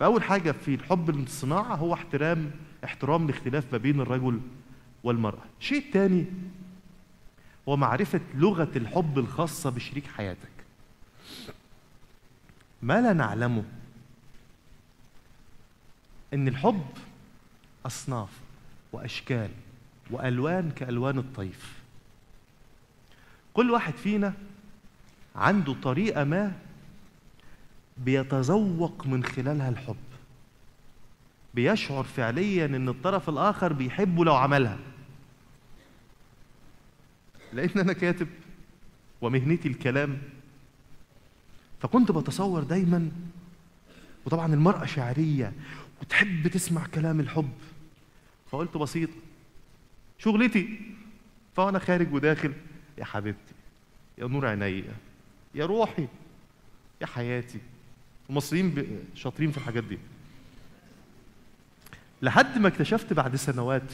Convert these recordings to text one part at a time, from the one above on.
فاول حاجه في الحب الصناعه هو احترام احترام الاختلاف ما بين الرجل والمراه الشيء الثاني هو معرفه لغه الحب الخاصه بشريك حياتك ما لا نعلمه ان الحب اصناف واشكال والوان كالوان الطيف كل واحد فينا عنده طريقه ما بيتذوق من خلالها الحب بيشعر فعليا ان الطرف الاخر بيحبه لو عملها لان انا كاتب ومهنتي الكلام فكنت بتصور دايما وطبعا المراه شاعريه وتحب تسمع كلام الحب فقلت بسيط شغلتي فانا خارج وداخل يا حبيبتي يا نور عينيا يا روحي يا حياتي المصريين ب- شاطرين في الحاجات دي لحد ما اكتشفت بعد سنوات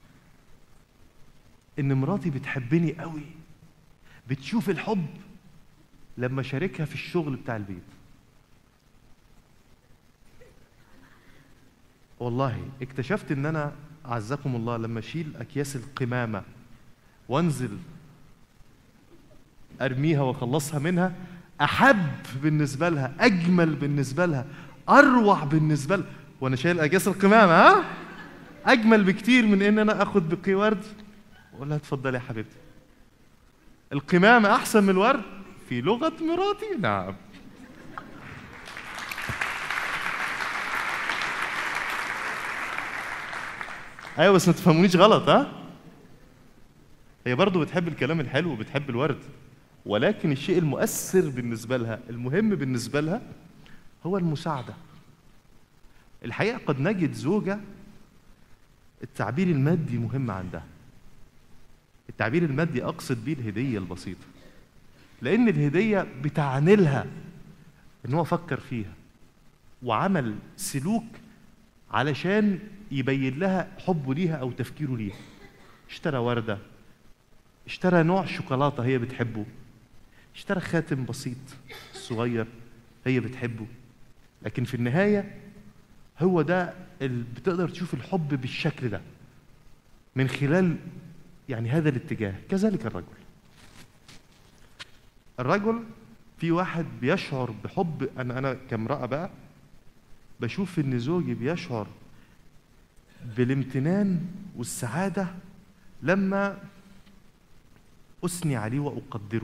ان مراتي بتحبني قوي بتشوف الحب لما شاركها في الشغل بتاع البيت والله اكتشفت ان انا اعزكم الله لما اشيل اكياس القمامه وانزل ارميها واخلصها منها احب بالنسبه لها اجمل بالنسبه لها اروع بالنسبه لها وانا شايل اكياس القمامه ها اجمل بكتير من ان انا اخد بقي ورد واقول لها اتفضلي يا حبيبتي القمامه احسن من الورد في لغه مراتي نعم ايوه بس ما تفهمونيش غلط ها هي برضه بتحب الكلام الحلو وبتحب الورد ولكن الشيء المؤثر بالنسبه لها المهم بالنسبه لها هو المساعده الحقيقه قد نجد زوجه التعبير المادي مهم عندها التعبير المادي اقصد بيه الهديه البسيطه لان الهديه بتعني لها ان هو فكر فيها وعمل سلوك علشان يبين لها حبه ليها او تفكيره ليها اشترى ورده اشترى نوع شوكولاته هي بتحبه اشترى خاتم بسيط صغير هي بتحبه لكن في النهايه هو ده اللي بتقدر تشوف الحب بالشكل ده من خلال يعني هذا الاتجاه كذلك الرجل الرجل في واحد بيشعر بحب انا انا كامراه بقى بشوف ان زوجي بيشعر بالامتنان والسعاده لما اثني عليه واقدره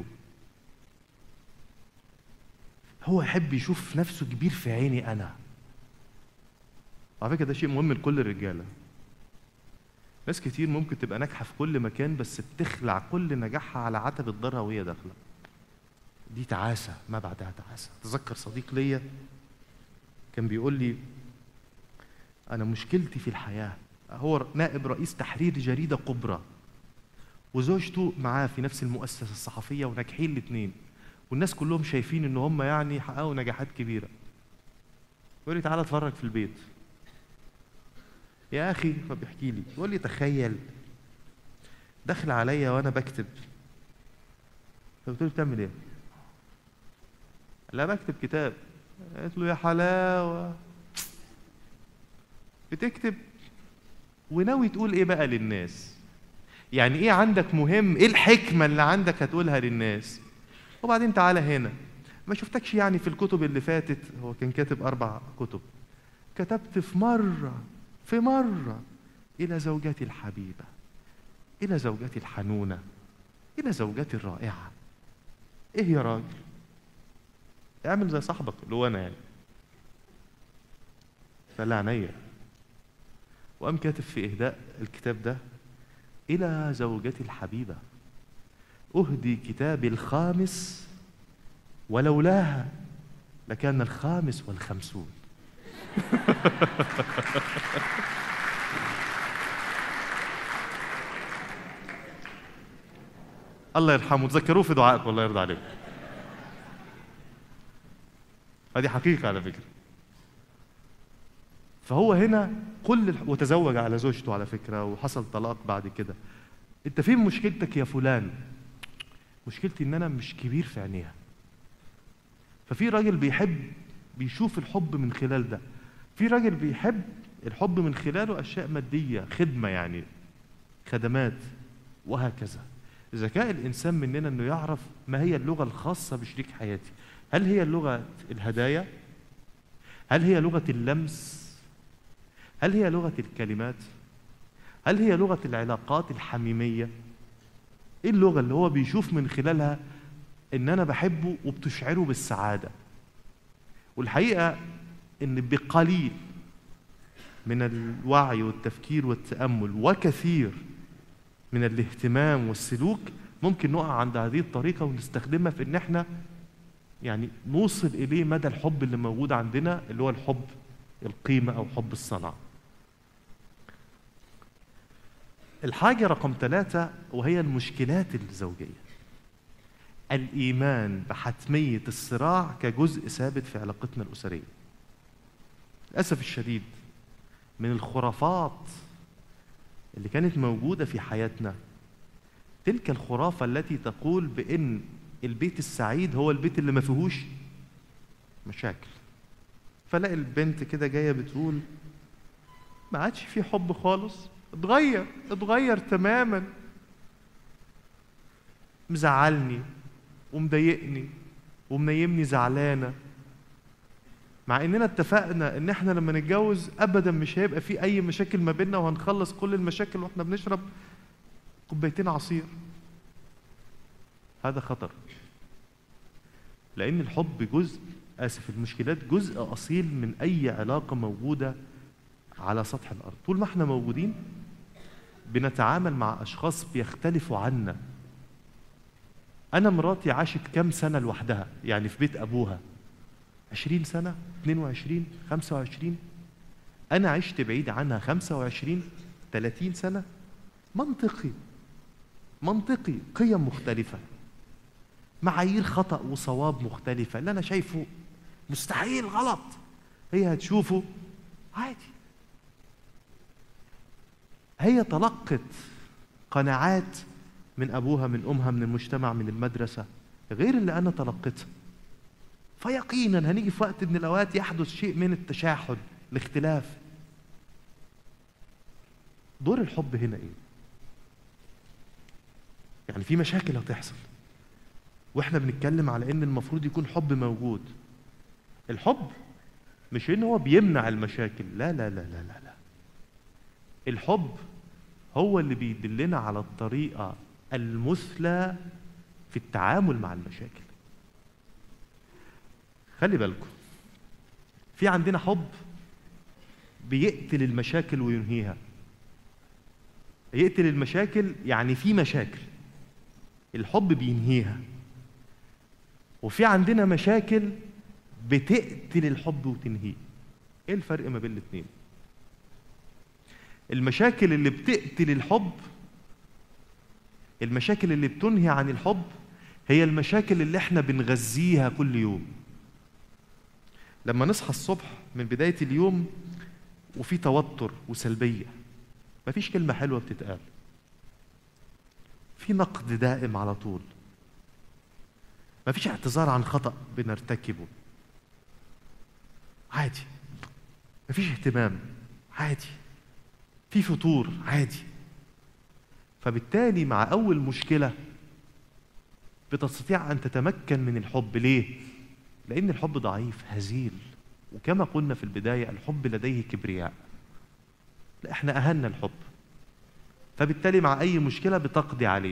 هو يحب يشوف نفسه كبير في عيني انا على فكره ده شيء مهم لكل الرجاله ناس كتير ممكن تبقى ناجحه في كل مكان بس بتخلع كل نجاحها على عتبه دارها وهي داخله دي تعاسه ما بعدها تعاسه اتذكر صديق ليا كان بيقول لي انا مشكلتي في الحياه هو نائب رئيس تحرير جريده كبرى وزوجته معاه في نفس المؤسسه الصحفيه وناجحين الاثنين والناس كلهم شايفين ان هم يعني حققوا نجاحات كبيره يقول لي تعالى اتفرج في البيت يا اخي فبيحكي لي يقول لي تخيل دخل عليا وانا بكتب فقلت له بتعمل ايه لا بكتب كتاب قالت له يا حلاوه بتكتب وناوي تقول ايه بقى للناس يعني ايه عندك مهم ايه الحكمه اللي عندك هتقولها للناس وبعدين تعالى هنا ما شفتكش يعني في الكتب اللي فاتت هو كان كاتب اربع كتب كتبت في مره في مره الى زوجتي الحبيبه الى زوجتي الحنونه الى زوجتي الرائعه ايه يا راجل اعمل زي صاحبك اللي هو انا يعني فقال لها عينيا وقام كاتب في اهداء الكتاب ده الى زوجتي الحبيبه اهدي كتابي الخامس ولولاها لكان الخامس والخمسون الله يرحمه تذكروه في دعائك والله يرضى عليكم هذه حقيقة على فكرة فهو هنا كل الح... وتزوج على زوجته على فكرة وحصل طلاق بعد كده انت فين مشكلتك يا فلان مشكلتي ان انا مش كبير في عينيها ففي راجل بيحب بيشوف الحب من خلال ده في راجل بيحب الحب من خلاله اشياء ماديه خدمه يعني خدمات وهكذا ذكاء الانسان مننا انه يعرف ما هي اللغه الخاصه بشريك حياتي هل هي لغه الهدايا هل هي لغه اللمس هل هي لغه الكلمات هل هي لغه العلاقات الحميميه ايه اللغه اللي هو بيشوف من خلالها ان انا بحبه وبتشعره بالسعاده والحقيقه ان بقليل من الوعي والتفكير والتامل وكثير من الاهتمام والسلوك ممكن نقع عند هذه الطريقه ونستخدمها في ان احنا يعني نوصل اليه مدى الحب اللي موجود عندنا اللي هو الحب القيمه او حب الصنعه الحاجة رقم ثلاثة وهي المشكلات الزوجية الإيمان بحتمية الصراع كجزء ثابت في علاقتنا الأسرية للأسف الشديد من الخرافات اللي كانت موجودة في حياتنا تلك الخرافة التي تقول بأن البيت السعيد هو البيت اللي ما فيهوش مشاكل فلاقي البنت كده جاية بتقول ما عادش في حب خالص اتغير اتغير تماما مزعلني ومضايقني ومنيمني زعلانه مع اننا اتفقنا ان احنا لما نتجوز ابدا مش هيبقى في اي مشاكل ما بيننا وهنخلص كل المشاكل واحنا بنشرب كوبايتين عصير هذا خطر لان الحب جزء اسف المشكلات جزء اصيل من اي علاقه موجوده على سطح الارض طول ما احنا موجودين بنتعامل مع اشخاص بيختلفوا عنا انا مراتي عاشت كام سنه لوحدها يعني في بيت ابوها 20 سنه 22 25 انا عشت بعيد عنها 25 30 سنه منطقي منطقي قيم مختلفه معايير خطا وصواب مختلفه اللي انا شايفه مستحيل غلط هي هتشوفه عادي هي تلقت قناعات من ابوها من امها من المجتمع من المدرسه غير اللي انا تلقيتها فيقينا هنيجي في وقت من الاوقات يحدث شيء من التشاحن الاختلاف دور الحب هنا ايه يعني في مشاكل هتحصل واحنا بنتكلم على ان المفروض يكون حب موجود الحب مش ان هو بيمنع المشاكل لا لا لا لا لا, لا. الحب هو اللي بيدلنا على الطريقه المثلى في التعامل مع المشاكل خلي بالكم في عندنا حب بيقتل المشاكل وينهيها يقتل المشاكل يعني في مشاكل الحب بينهيها وفي عندنا مشاكل بتقتل الحب وتنهيه ايه الفرق ما بين الاثنين المشاكل اللي بتقتل الحب المشاكل اللي بتنهي عن الحب هي المشاكل اللي احنا بنغذيها كل يوم لما نصحى الصبح من بداية اليوم وفي توتر وسلبية مفيش كلمة حلوة بتتقال في نقد دائم على طول مفيش اعتذار عن خطأ بنرتكبه عادي مفيش اهتمام عادي في فطور عادي فبالتالي مع أول مشكلة بتستطيع أن تتمكن من الحب ليه؟ لأن الحب ضعيف هزيل وكما قلنا في البداية الحب لديه كبرياء لا احنا أهنا الحب فبالتالي مع أي مشكلة بتقضي عليه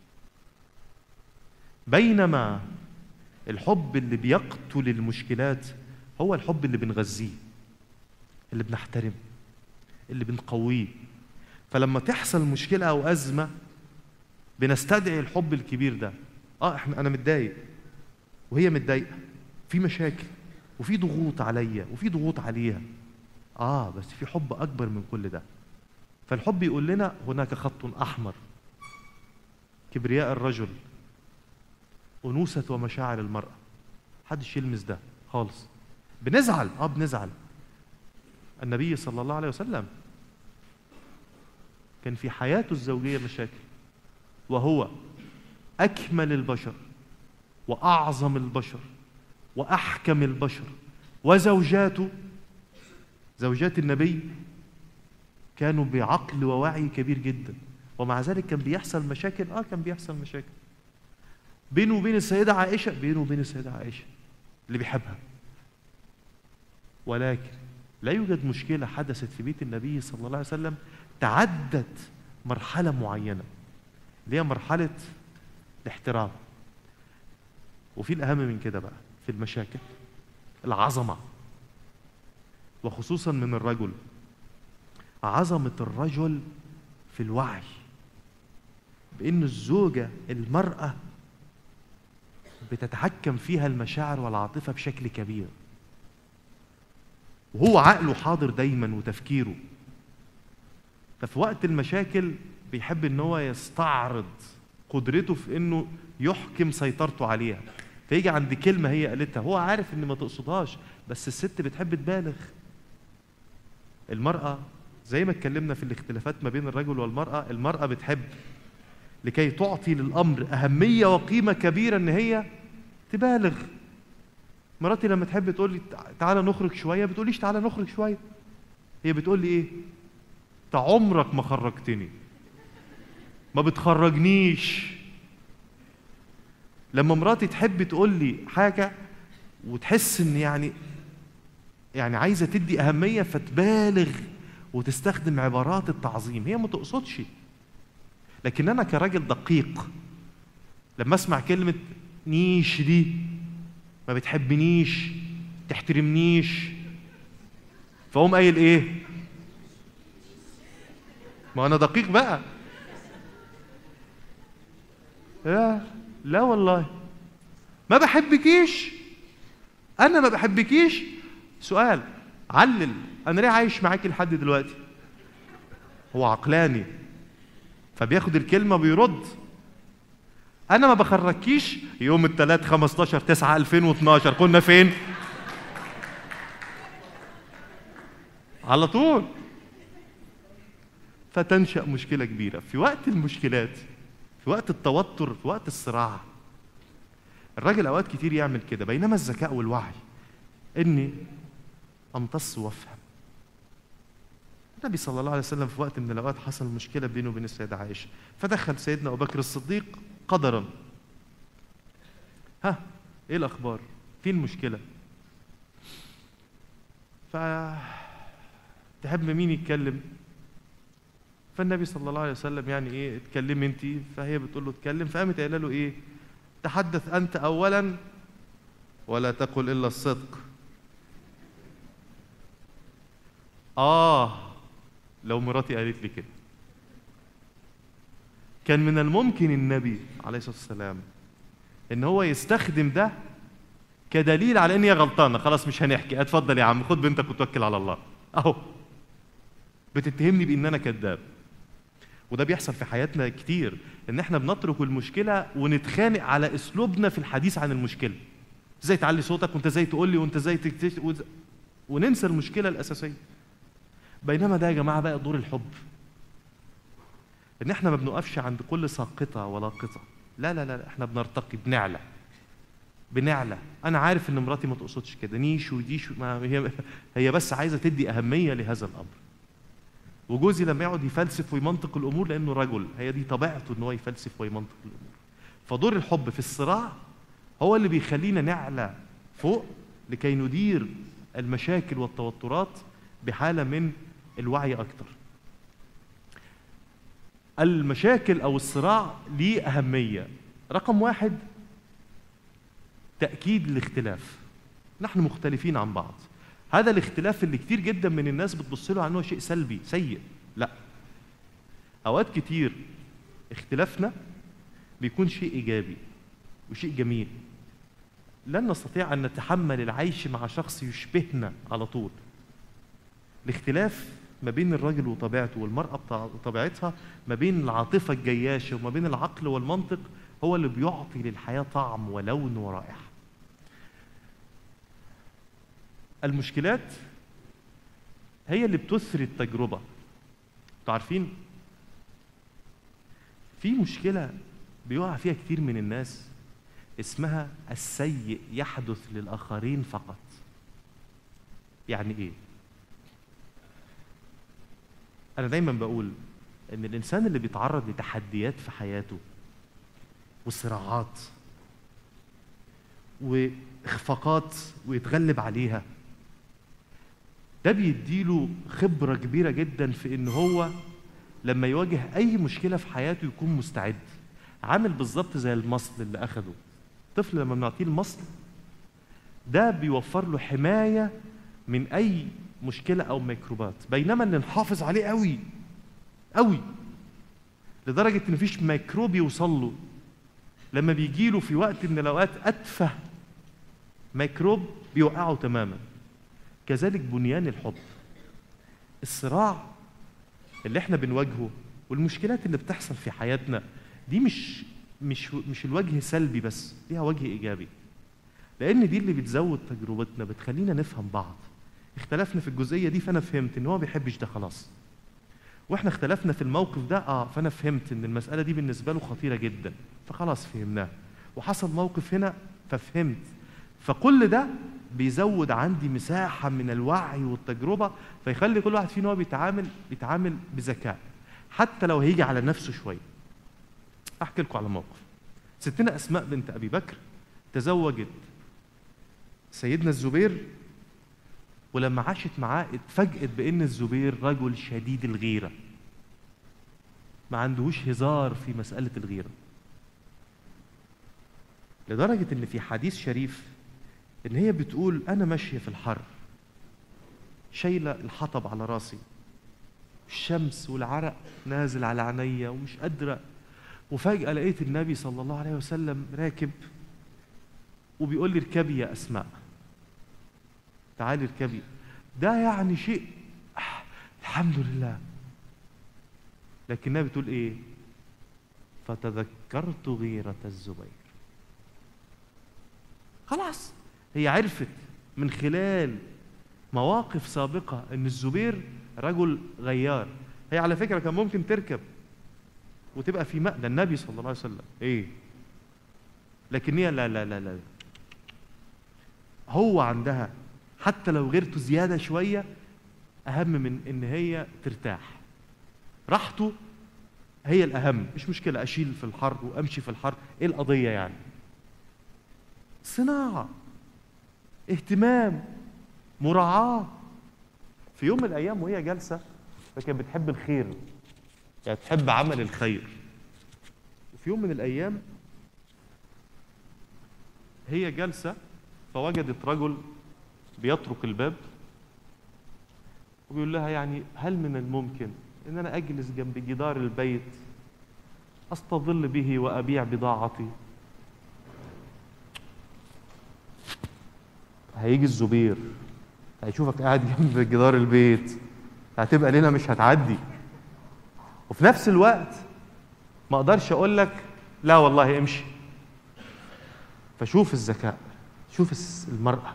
بينما الحب اللي بيقتل المشكلات هو الحب اللي بنغذيه اللي بنحترمه اللي بنقويه فلما تحصل مشكلة أو أزمة بنستدعي الحب الكبير ده اه احنا انا متضايق وهي متضايقه في مشاكل وفي ضغوط عليا وفي ضغوط عليها اه بس في حب اكبر من كل ده فالحب يقول لنا هناك خط احمر كبرياء الرجل انوثه ومشاعر المراه محدش يلمس ده خالص بنزعل اه بنزعل النبي صلى الله عليه وسلم كان في حياته الزوجيه مشاكل وهو اكمل البشر واعظم البشر واحكم البشر وزوجاته زوجات النبي كانوا بعقل ووعي كبير جدا ومع ذلك كان بيحصل مشاكل اه كان بيحصل مشاكل بينه وبين السيدة عائشة بينه وبين السيدة عائشة اللي بيحبها ولكن لا يوجد مشكلة حدثت في بيت النبي صلى الله عليه وسلم تعدت مرحلة معينة اللي هي مرحلة الاحترام وفي الأهم من كده بقى في المشاكل العظمة وخصوصا من الرجل عظمة الرجل في الوعي بأن الزوجة المرأة بتتحكم فيها المشاعر والعاطفة بشكل كبير وهو عقله حاضر دايما وتفكيره ففي وقت المشاكل بيحب ان هو يستعرض قدرته في انه يحكم سيطرته عليها فيجي عند كلمة هي قالتها هو عارف ان ما تقصدهاش بس الست بتحب تبالغ المرأة زي ما اتكلمنا في الاختلافات ما بين الرجل والمرأة المرأة بتحب لكي تعطي للأمر أهمية وقيمة كبيرة إن هي تبالغ مراتي لما تحب تقول لي تعالى نخرج شوية بتقوليش تعالى نخرج شوية هي بتقول لي إيه؟ أنت عمرك ما خرجتني ما بتخرجنيش لما مراتي تحب تقول لي حاجة وتحس إن يعني يعني عايزة تدي أهمية فتبالغ وتستخدم عبارات التعظيم هي ما تقصدش لكن انا كراجل دقيق لما اسمع كلمه نيش دي ما بتحبنيش تحترمنيش فاقوم قايل ايه ما انا دقيق بقى لا لا والله ما بحبكيش انا ما بحبكيش سؤال علل انا ليه عايش معاكي لحد دلوقتي هو عقلاني فبياخد الكلمه وبيرد انا ما بخرجكيش يوم الثلاث 15 9 2012 كنا فين على طول فتنشا مشكله كبيره في وقت المشكلات في وقت التوتر في وقت الصراع الراجل اوقات كتير يعمل كده بينما الذكاء والوعي اني امتص وافهم النبي صلى الله عليه وسلم في وقت من الاوقات حصل مشكله بينه وبين السيده عائشه فدخل سيدنا ابو بكر الصديق قدرا ها ايه الاخبار فين المشكله ف تحب مين يتكلم فالنبي صلى الله عليه وسلم يعني ايه اتكلمي انت فهي بتقول له اتكلم فقامت قايله له ايه تحدث انت اولا ولا تقل الا الصدق اه لو مراتي قالت لي كده كان من الممكن النبي عليه الصلاه والسلام ان هو يستخدم ده كدليل على ان هي غلطانه خلاص مش هنحكي اتفضل يا عم خد بنتك وتوكل على الله اهو بتتهمني بان انا كذاب وده بيحصل في حياتنا كتير ان احنا بنترك المشكله ونتخانق على اسلوبنا في الحديث عن المشكله ازاي تعلي صوتك وانت ازاي تقول لي وانت ازاي تكتشف وز... وننسى المشكله الاساسيه بينما ده يا جماعه بقى دور الحب ان احنا ما بنقفش عند كل ساقطه ولا قطه لا لا لا احنا بنرتقي بنعلى بنعلى انا عارف ان مراتي ما تقصدش كده نيش وديش ما هي هي بس عايزه تدي اهميه لهذا الامر وجوزي لما يقعد يفلسف ويمنطق الامور لانه رجل هي دي طبيعته ان هو يفلسف ويمنطق الامور فدور الحب في الصراع هو اللي بيخلينا نعلى فوق لكي ندير المشاكل والتوترات بحاله من الوعي اكتر المشاكل او الصراع ليه اهميه رقم واحد تاكيد الاختلاف نحن مختلفين عن بعض هذا الاختلاف اللي كتير جدا من الناس بتبص له عنه شيء سلبي سيء لا اوقات كتير اختلافنا بيكون شيء ايجابي وشيء جميل لن نستطيع ان نتحمل العيش مع شخص يشبهنا على طول الاختلاف ما بين الرجل وطبيعته والمرأة وطبيعتها ما بين العاطفة الجياشة وما بين العقل والمنطق هو اللي بيعطي للحياة طعم ولون ورائحة المشكلات هي اللي بتثري التجربة انتوا عارفين في مشكلة بيقع فيها كتير من الناس اسمها السيء يحدث للآخرين فقط يعني ايه انا دايما بقول ان الانسان اللي بيتعرض لتحديات في حياته وصراعات واخفاقات ويتغلب عليها ده بيديله خبرة كبيرة جدا في ان هو لما يواجه اي مشكلة في حياته يكون مستعد عامل بالظبط زي المصل اللي اخده الطفل لما بنعطيه المصل ده بيوفر له حماية من اي مشكلة او ميكروبات بينما اللي نحافظ عليه قوي قوي لدرجة ان مفيش ميكروب يوصل له لما بيجي له في وقت من الاوقات اتفه ميكروب بيوقعه تماما كذلك بنيان الحب الصراع اللي احنا بنواجهه والمشكلات اللي بتحصل في حياتنا دي مش مش مش الوجه سلبي بس ليها وجه ايجابي لان دي اللي بتزود تجربتنا بتخلينا نفهم بعض اختلفنا في الجزئيه دي فانا فهمت ان هو ما بيحبش ده خلاص واحنا اختلفنا في الموقف ده اه فانا فهمت ان المساله دي بالنسبه له خطيره جدا فخلاص فهمناه وحصل موقف هنا ففهمت فكل ده بيزود عندي مساحه من الوعي والتجربه فيخلي كل واحد فينا هو بيتعامل بيتعامل بذكاء حتى لو هيجي على نفسه شويه احكي لكم على موقف ستنا اسماء بنت ابي بكر تزوجت سيدنا الزبير ولما عاشت معاه اتفاجئت بان الزبير رجل شديد الغيره ما عندهوش هزار في مساله الغيره لدرجه ان في حديث شريف ان هي بتقول انا ماشيه في الحر شايله الحطب على راسي الشمس والعرق نازل على عينيا ومش قادره وفجاه لقيت النبي صلى الله عليه وسلم راكب وبيقول لي اركبي يا اسماء تعالي اركبي ده يعني شيء آه الحمد لله لكنها بتقول ايه فتذكرت غيرة الزبير خلاص هي عرفت من خلال مواقف سابقة ان الزبير رجل غيار هي على فكرة كان ممكن تركب وتبقى في ماء ده النبي صلى الله عليه وسلم ايه لكن هي لا لا لا لا هو عندها حتى لو غيرته زيادة شوية أهم من إن هي ترتاح راحته هي الأهم مش مشكلة أشيل في الحر وأمشي في الحر إيه القضية يعني صناعة اهتمام مراعاة في يوم من الأيام وهي جالسة فكانت بتحب الخير يعني تحب عمل الخير وفي يوم من الأيام هي جالسة فوجدت رجل بيطرق الباب وبيقول لها يعني هل من الممكن ان انا اجلس جنب جدار البيت استظل به وابيع بضاعتي هيجي الزبير هيشوفك قاعد جنب جدار البيت هتبقى ليله مش هتعدي وفي نفس الوقت ما اقدرش اقول لك لا والله امشي فشوف الذكاء شوف المرأة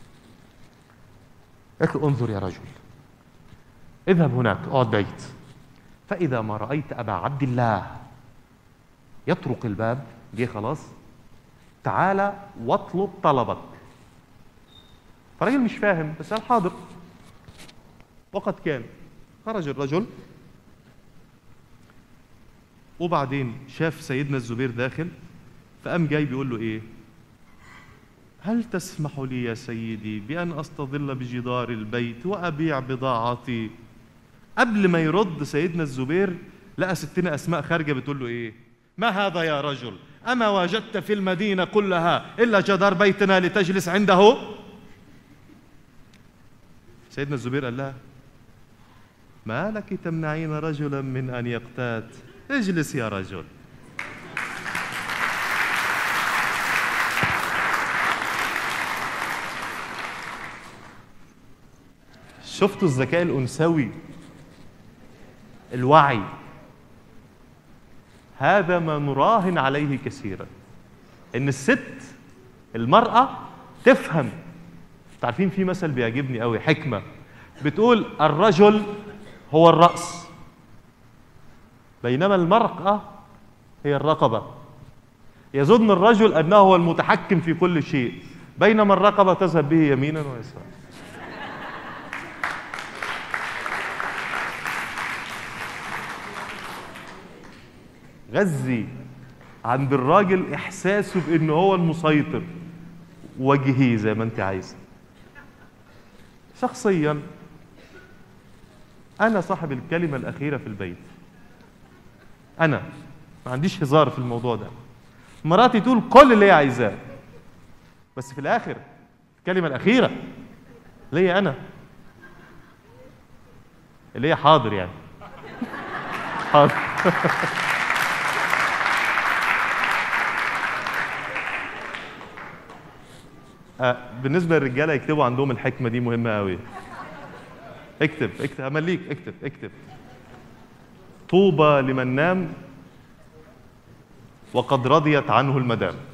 قالت له انظر يا رجل اذهب هناك اقعد بعيد فإذا ما رأيت أبا عبد الله يطرق الباب جه خلاص تعالى واطلب طلبك فالراجل مش فاهم بس قال حاضر وقد كان خرج الرجل وبعدين شاف سيدنا الزبير داخل فقام جاي بيقول له ايه هل تسمح لي يا سيدي بأن أستظل بجدار البيت وأبيع بضاعتي قبل ما يرد سيدنا الزبير لقى ستنا أسماء خارجة بتقول له إيه ما هذا يا رجل أما وجدت في المدينة كلها إلا جدار بيتنا لتجلس عنده سيدنا الزبير قال لها ما لك تمنعين رجلا من أن يقتات اجلس يا رجل شفتوا الذكاء الأنثوي الوعي هذا ما نراهن عليه كثيرا ان الست المرأة تفهم تعرفين في مثل بيعجبني قوي حكمة بتقول الرجل هو الرأس بينما المرأة هي الرقبة يظن الرجل أنه هو المتحكم في كل شيء بينما الرقبة تذهب به يمينا ويسارا غذي عند الراجل احساسه بان هو المسيطر وجهيه زي ما انت عايزه شخصيا انا صاحب الكلمه الاخيره في البيت انا ما عنديش هزار في الموضوع ده مراتي تقول كل اللي هي عايزاه بس في الاخر الكلمه الاخيره ليا انا اللي هي حاضر يعني حاضر آه، بالنسبه للرجاله يكتبوا عندهم الحكمه دي مهمه قوي اكتب اكتب همليك اكتب اكتب طوبى لمن نام وقد رضيت عنه المدام